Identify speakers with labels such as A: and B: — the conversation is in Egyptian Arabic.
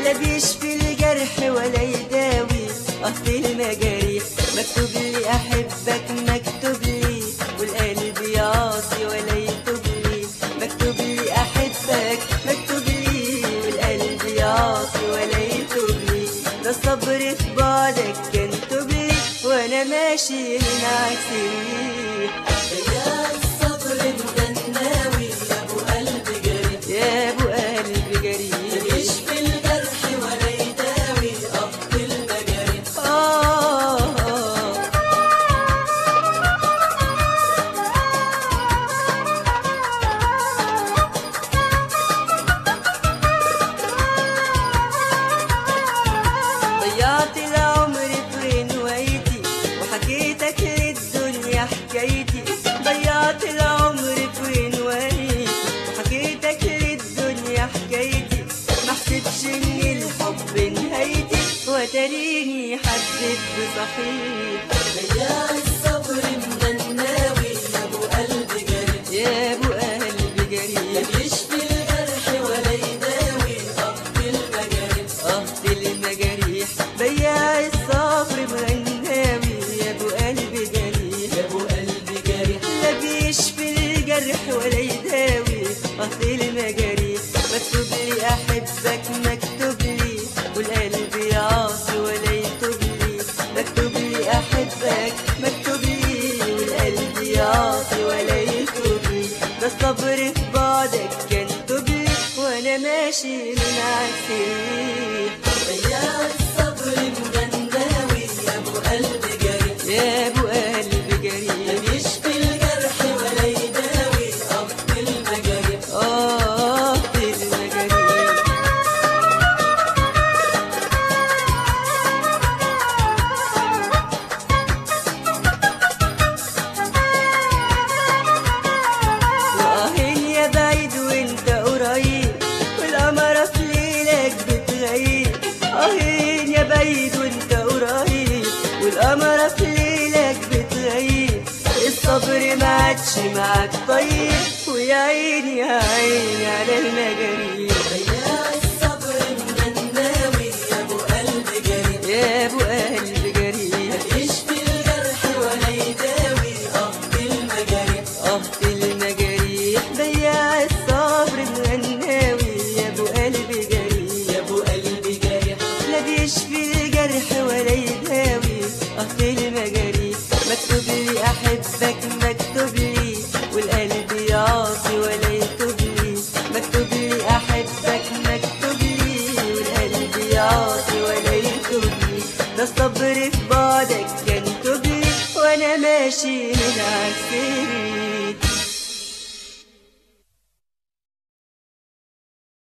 A: لا بيشفي الجرح ولا يداوي قصد المجاريح مكتوب لي احبك مكتوب لي والقلب يعصي ولا يتوب لي مكتوب لي احبك مكتوب لي والقلب يعصي ولا يتوب لي ده الصبر في بعدك كان توب لي وانا ماشي من عكس الريح
B: يا الصبر انت الناوي يا ابو قلب جريح
A: يا ابو قلب جريح
B: يشفي الجرح ولا يداوي قبض المجاريح
A: آه ضيعت العمر في رنويتي وحكيتك للدنيا حكايتي ضيعت العمر في رنويتي وحكيتك للدنيا حكايتي ما حسبش ان الحب نهايتي وتريني حسيت بصحيح
B: يا الصبر انت الناوي يا ابو قلب جريح
A: يا ابو قلب
B: لا
A: جريح
B: يشفي الجرح ولا يداوي قبض المجاريح
A: قهط المجاريح بياع الصبر مغناوي يا ابو قلب جريح
B: يا ابو قلب جريح
A: لا بيشفي الجرح ولا يداوي قهط المجاريح مكتوب لي احبك مكتوب لي والقلب يعصي ولا يتوب لي مكتوب لي احبك مكتوب لي والقلب يعصي ولا يتوب لي ده الصبر في بعدك كان توب لي وانا ماشي من عكس الريح
B: يا الصبر انت الناوي يا ابو قلب جريح
A: يا ابو قلب
B: لا
A: جريح
B: يشفي الجرح ولا يداوي قبض المجاريح
A: اه المجاريح واهين يا بعيد وانت قريب والقمرة في ليلك بتغيب اهين يا بعيد وانت قريب والقمرة في ليلك بتغيب الصبر ما عادش معاك طيب ويا عيني يا عيني على المجاريح
B: يا الصبر انت الناوي يا ابو قلب جريح
A: يا ابو قلب جريح
B: يشفي الجرح ولا يداوي قبض المجاريح
A: قهط المجاريح بياع الصبر مغناوي يا ابو قلب جريح
B: يا ابو قلب جريح
A: لا بيشفي الجرح ولا يداوي قهط المجاريح مكتوب لي احبك مكتوب لي والقلب يعصي ولا يتوب لي مكتوب لي احبك مكتوب لي والقلب يعصي ولا يتوب لي ده الصبر في بعدك كان توب لي وانا ماشي من عكس الريح